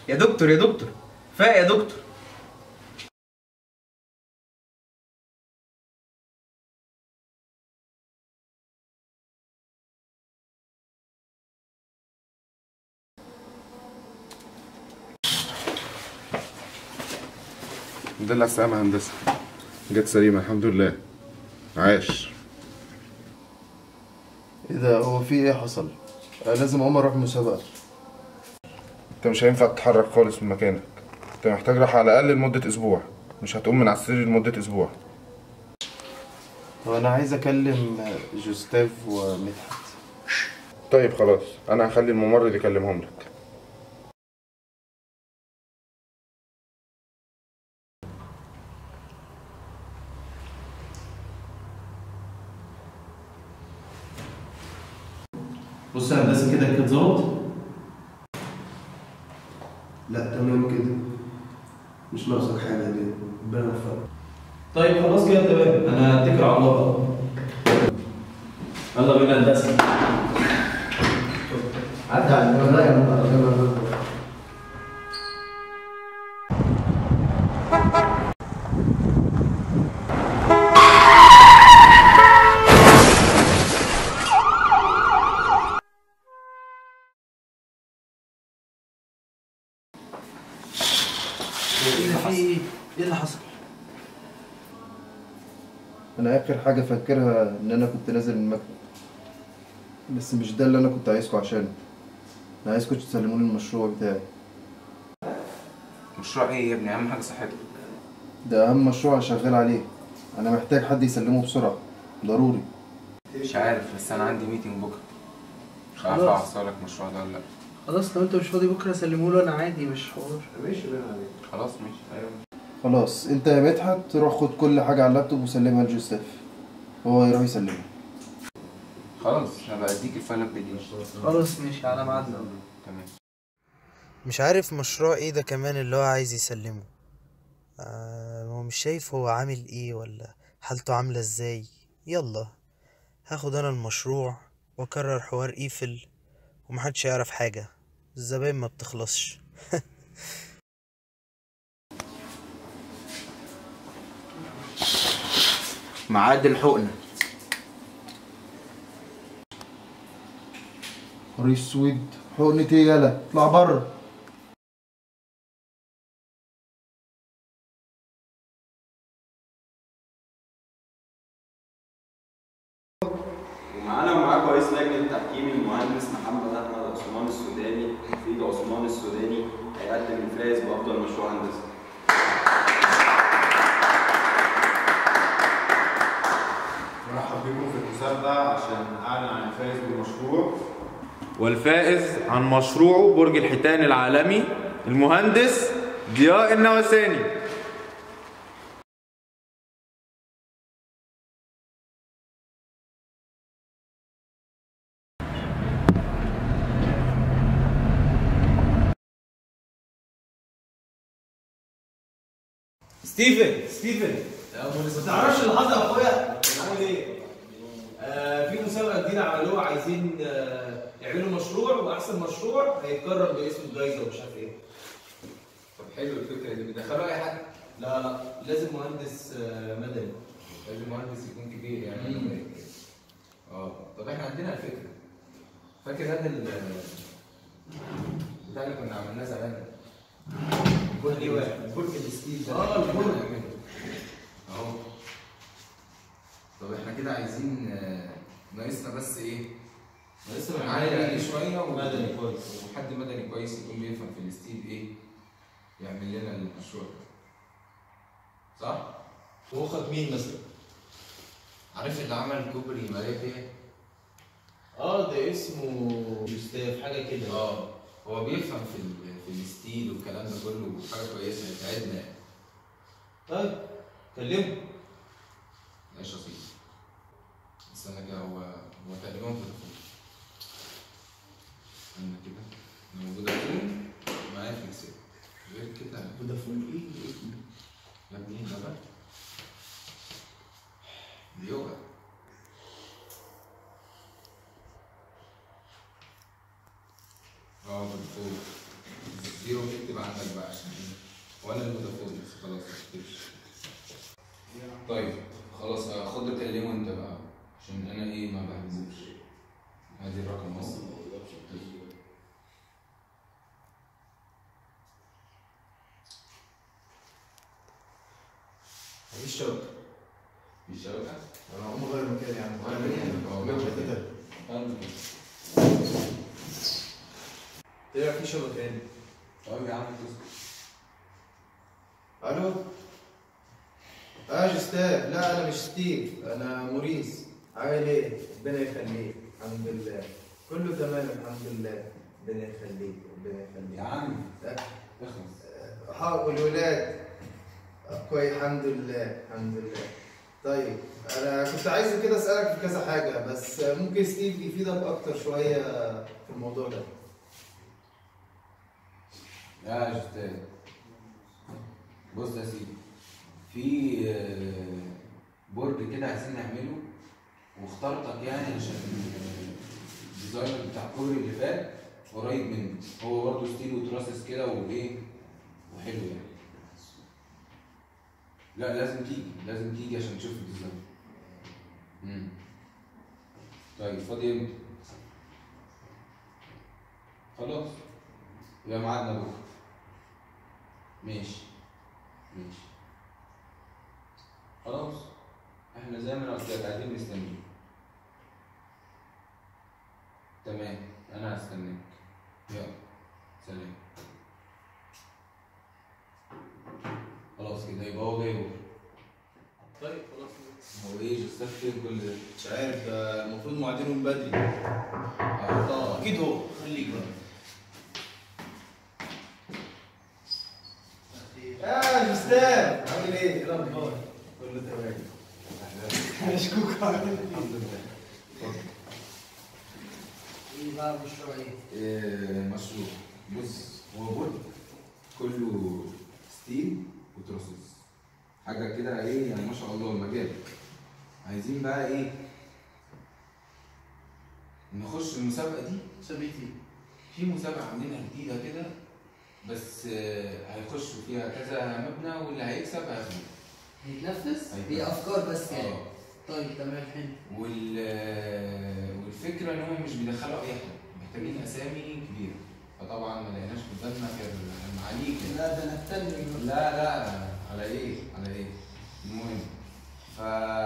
يا دكتور يا دكتور فاق يا دكتور الحمد لله على السلامة يا هندسة جت سليمة الحمد لله عاش ايه ده هو في ايه حصل؟ أنا لازم اقوم اروح مسابقة انت مش هينفع تتحرك خالص من مكانك انت محتاج راحة على الأقل لمدة أسبوع مش هتقوم من على السرير لمدة أسبوع طب انا عايز اكلم جوستاف ومدحت طيب خلاص أنا هخلي الممرض يكلمهم لك بص يا هندسه كده كده ظبط لا تمام كده مش ناقصك حاجة دي ربنا يوفقك طيب خلاص كده تمام انا هتكل على الله بقى يلا بينا هندسه عدى على المراية ايه اللي حصل؟ انا اخر حاجة فاكرها ان انا كنت نازل من المكتب بس مش ده اللي انا كنت عايزكم عشانه انا عايزكم تسلموني المشروع بتاعي مشروع ايه يا ابني اهم حاجه صحتك ده اهم مشروع انا شغال عليه انا محتاج حد يسلمه بسرعة ضروري مش عارف بس انا عندي ميتنج بكره مش عارف خلاص. احصل لك المشروع ده ولا لا خلاص لو انت مش فاضي بكره سلمه له انا عادي مش حوار خلاص ماشي ايوه خلاص انت يا مدحت روح خد كل حاجة على اللابتوب وسلمها لجوستاف هو يروح يسلمها خلاص هبقى اديك الفاينل بالليل خلاص ماشي على ميعادنا تمام مش عارف مشروع ايه ده كمان اللي هو عايز يسلمه آه هو مش شايف هو عامل ايه ولا حالته عاملة ازاي يلا هاخد انا المشروع واكرر حوار ايفل ومحدش يعرف حاجة الزباين ما بتخلصش ميعاد الحقنه نهار اسود حقنة ايه يالا اطلع بره ومعانا ومعاكم رئيس لجنه التحكيم المهندس محمد احمد عثمان السوداني فريد عثمان السوداني هيقدم الفائز بافضل مشروع هندسي مرحب بكم في المسابقة عشان أعلن عن الفائز بالمشروع والفائز عن مشروعه برج الحيتان العالمي المهندس ضياء النواساني ستيفن ستيفن ما تعرفش اللي حصل يا اخويا عامل ايه؟ آه في مسابقه جديده عملوها عايزين آه يعملوا مشروع واحسن مشروع هيتكرم باسم الجايزه ومش عارف ايه طب حلو الفكره دي بيدخلوا اي حد لا لا لازم مهندس آه مدني لازم مهندس يكون كبير يعني اه طب احنا عندنا الفكره فاكر هذا ال بتاع اللي كنا عملناه زمان برج واحد برج الستيل ده اه البرج اهو طب احنا كده عايزين آه، ناقصنا بس ايه؟ لسه معايا معايا عليه شويه و- مدني كويس وحد مدني كويس يكون بيفهم في الستيل ايه؟ يعمل لنا المشروع ده صح؟ هو خد مين مثلا؟ عارف اللي عمل كوبري ملاك ايه؟ اه ده اسمه يوستاف حاجه كده اه هو بيفهم في ال- في الستيل والكلام ده كله حاجه كويسه يساعدنا يعني طيب كلمه ماشي يا سيدي استنى كده هو هو تقريبا في الفون استنى كده انا موجودة فين معايا في اكسل غير كده فودافون ايه؟ يا ابني ده بقى دي يوجا اه بالفوق زيرو نكتب عندك بقى عشان ايه وانا المتفوق بس خلاص ما تكتبش طيب خلاص آه، خد كلمه انت بقى عشان انا ايه ما بحبوش ادي الرقم اهو مفيش شبكة في شبكه انا هقوم اغير مكاني يعني ولا مكانك، اه. جنب حتة تانية حلو. طلع في شبكة هنا طيب يا عم تسكت الو اه جستاف لا انا مش ستيف انا موريس عامل ايه ربنا يخليك الحمد لله كله تمام الحمد لله ربنا يخليك ربنا يخليك يا عم أه، اخلص ها والولاد أه، كويس الحمد لله الحمد لله طيب انا كنت عايز كده اسالك في كذا حاجه بس ممكن ستيف يفيدك اكتر شويه في الموضوع ده يا جستاذ بص يا سيدي في آه، برج كده عايزين نعمله واخترتك يعني عشان آه، الديزاين بتاع الكوبري اللي فات قريب منه هو برضه ستيل وتراسس كده وايه وحلو يعني لا لازم تيجي لازم تيجي عشان تشوف الديزاين امم طيب فاضي امتى؟ خلاص يبقى ميعادنا بكره ماشي ماشي خلاص احنا زي ما انا قلت لك قاعدين مستنيين تمام انا هستناك يلا سلام خلاص كده يبقى هو جاي بكره طيب خلاص هو ايه جوزيف فين كل ده؟ مش عارف ده المفروض موعدينه من بدري اه اه اكيد هو خليك بقى يا جستاف عامل ايه؟ ايه الاخبار؟ كله تمام مشكوك عامل ايه؟ الحمد لله اتفضل. ايه بقى مشروع ايه؟ إيه، مشروع بص هو برج كله ستيل وتروسس حاجه كده ايه يعني ما شاء الله المجال عايزين بقى ايه نخش المسابقه دي سبيتي في مسابقه عاملينها جديده كده بس آه، هيخشوا فيها كذا مبنى واللي هيكسب هياخده هيتنفذ؟ هيتنفذ. هي افكار بس يعني اه طيب تمام حلو وال والفكره ان هم مش بيدخلوا اي حد محتاجين اسامي كبيره فطبعا ما لقيناش قدامنا غير المعاليك لا ده انا التاني لا لا على ايه على ايه المهم ف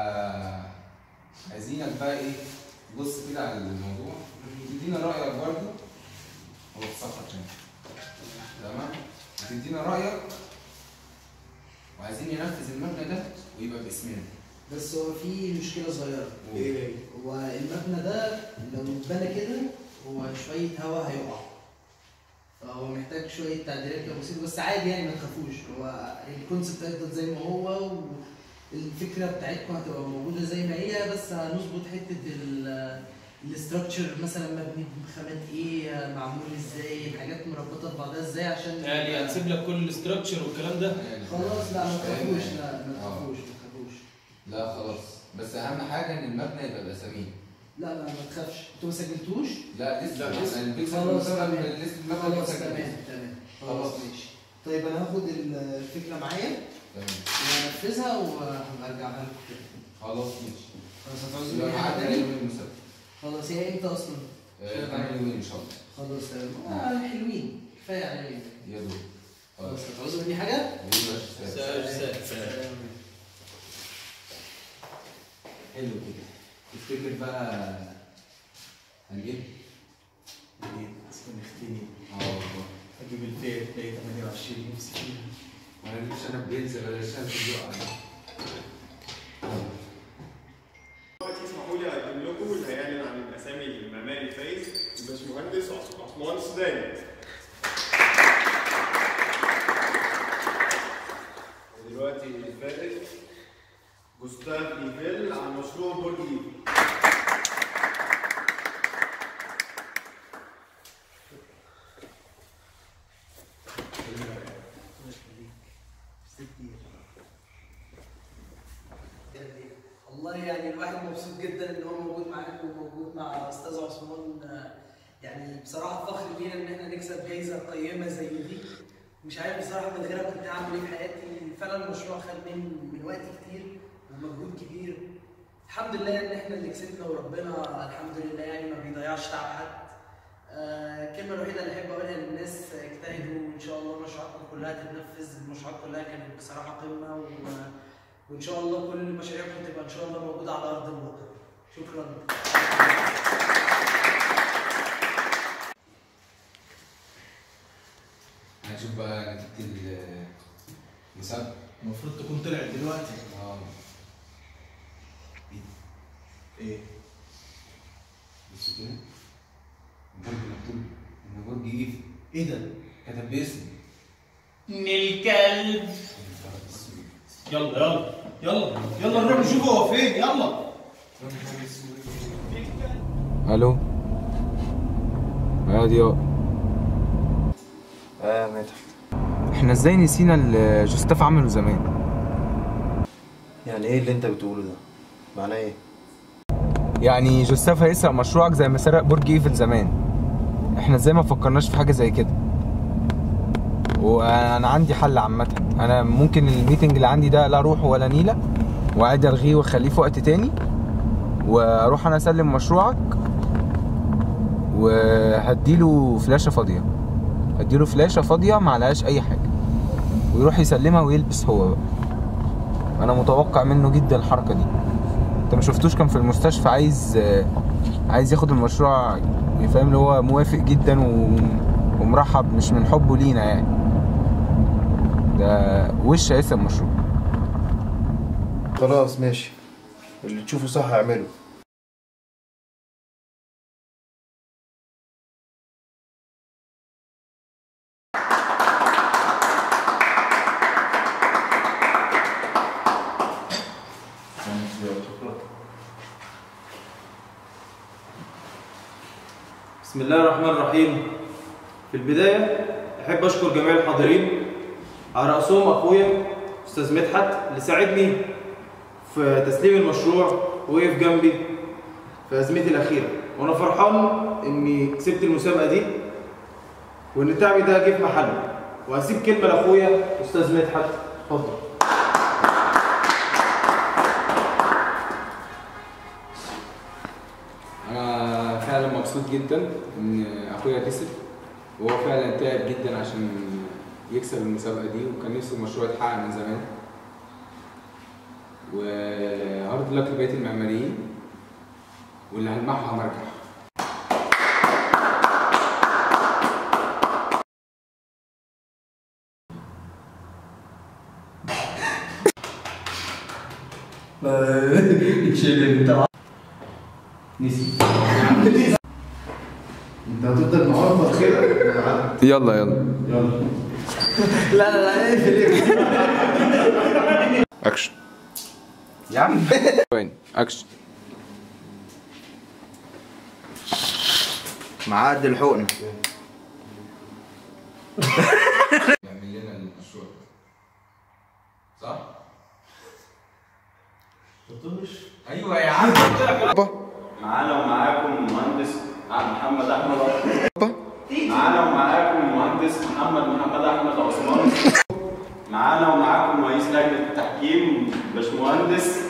عايزينك بقى ايه تبص كده على الموضوع تدينا رايك برضه هو في صفحه تاني تمام تدينا رايك وعايزين ننفذ المبنى ده ويبقى باسمنا بس هو في مشكله صغيره ايه هو المبنى ده لو اتبنى كده هو شويه هواء هيقع فهو محتاج شويه تعديلات كده بسيطه بس عادي يعني ما تخافوش هو الكونسيبت هيفضل زي ما هو والفكره بتاعتكم هتبقى موجوده زي ما هي بس هنظبط حته ال الاستراكشر مثلا مبني بخامات ايه معمول ازاي الحاجات مربوطه ببعضها ازاي عشان يعني هنسيب لك كل الاستراكشر والكلام ده يعني خلاص لا ما مش فاهم تخافوش يعني. لا ما آه. تخافوش ما تخافوش لا خلاص بس اهم حاجه ان المبنى يبقى باسامينا لا لا ما تخافش انتوا ما سجلتوش لا لسه لا، لسه. يعني بيكسب خلاص، المسابقه تمام. لسه المبنى خلاص بيكسب تمام تمام خلاص. خلاص ماشي طيب انا هاخد الفكره معايا تمام وانفذها وهرجعها لكم تاني. خلاص ماشي خلاص هتعوزوا يبقى مني حاجه معاك تاني يوم المسابقه خلاص هي امتى اصلا آه، كمان يومين ان شاء الله خلاص تمام آه حلوين كفايه عليا يا دوب خلاص خلاص هتعوزوا مني حاجه يبقى سلام. سلام سلام حلو كده تفتكر بقى هنجيب ايه اسمه نختني اه والله اجيب الفير تلاقي 28 نفسي فيها ما انا نفسي انا بينزل ولا الشمس بيقع دلوقتي اسمحوا لي اقدم لكم اللي هيعلن عن الاسامي المعماري الفايز الباشمهندس عثمان السوداني. ودلوقتي الفائز جوستاف ايفيل عن مشروع برج ايفل. والله يعني الواحد مبسوط جدا ان هو موجود معاكم وموجود مع استاذ عثمان آه، يعني بصراحه فخر لينا ان احنا نكسب جايزه قيمه زي دي مش عارف بصراحه من غيرها كنت هعمل ايه في حياتي فعلا المشروع خد من من وقت كتير ومجهود كبير الحمد لله ان احنا اللي كسبنا وربنا الحمد لله يعني ما بيضيعش تعب حد آه، الكلمه الوحيده اللي احب اقولها للناس اجتهدوا وان شاء الله مشروعاتكم كلها تتنفذ المشروعات كلها كانت بصراحه قمه و... وان شاء الله كل مشاريعكم تبقى ان شاء الله موجوده على ارض الواقع شكرا هنشوف بقى نتيجة المسابقة المفروض تكون طلعت دلوقتي اه ايه بص كده برج مكتوب ان برج ايفل ايه ده؟ كتب باسمي من الكلب يلا يلا يلا يلا نروح نشوف هو فين يلا الو يا ضياء اه مدحت احنا ازاي نسينا اللي جوستاف عمله زمان يعني ايه اللي انت بتقوله ده؟ معناه ايه؟ يعني جوستاف هيسرق مشروعك زي ما سرق برج ايفل زمان احنا ازاي ما فكرناش في حاجه زي كده وانا عندي حل عامه انا ممكن الميتنج اللي عندي ده لا اروح ولا نيله وعادي الغيه واخليه في وقت تاني واروح انا اسلم مشروعك وهديله فلاشه فاضيه هديله فلاشه فاضيه ما عليهاش اي حاجه ويروح يسلمها ويلبس هو بقى انا متوقع منه جدا الحركه دي انت ما شفتوش كان في المستشفى عايز آه، عايز ياخد المشروع فاهم اللي هو موافق جدا و... ومرحب مش من حبه لينا يعني ده وش هيسرق المشروع خلاص ماشي اللي تشوفه صح اعمله بسم الله الرحمن الرحيم في البداية أحب أشكر جميع الحاضرين على رأسهم أخويا أستاذ مدحت اللي ساعدني في تسليم المشروع ووقف جنبي في أزمتي الأخيرة وأنا فرحان إني كسبت المسابقة دي وإن تعبي ده جه في محله وهسيب كلمة لأخويا أستاذ مدحت اتفضل انا فعلا مبسوط جدا ان اخويا كسب وهو فعلا تعب جدا عشان يكسب المسابقه دي وكان نفسه المشروع يتحقق من زمان وهارد لك لبقيه المعماريين واللي هلمحها مرجح انت هتفضل معرض كده؟ يلا يلا لا لا لا اقفل اكشن يا عم ثواني اكشن معاد الحقنه يعمل لنا المشروع ده. صح؟ ايوه يا عم معانا ومعاكم مهندس محمد احمد معانا ومعاكم مهندس محمد محمد احمد عثمان معانا ومعاكم رئيس لجنه التحكيم باشمهندس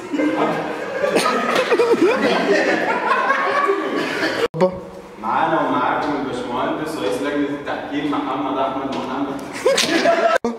معانا ومعاكم الباشمهندس رئيس لجنه التحكيم محمد احمد محمد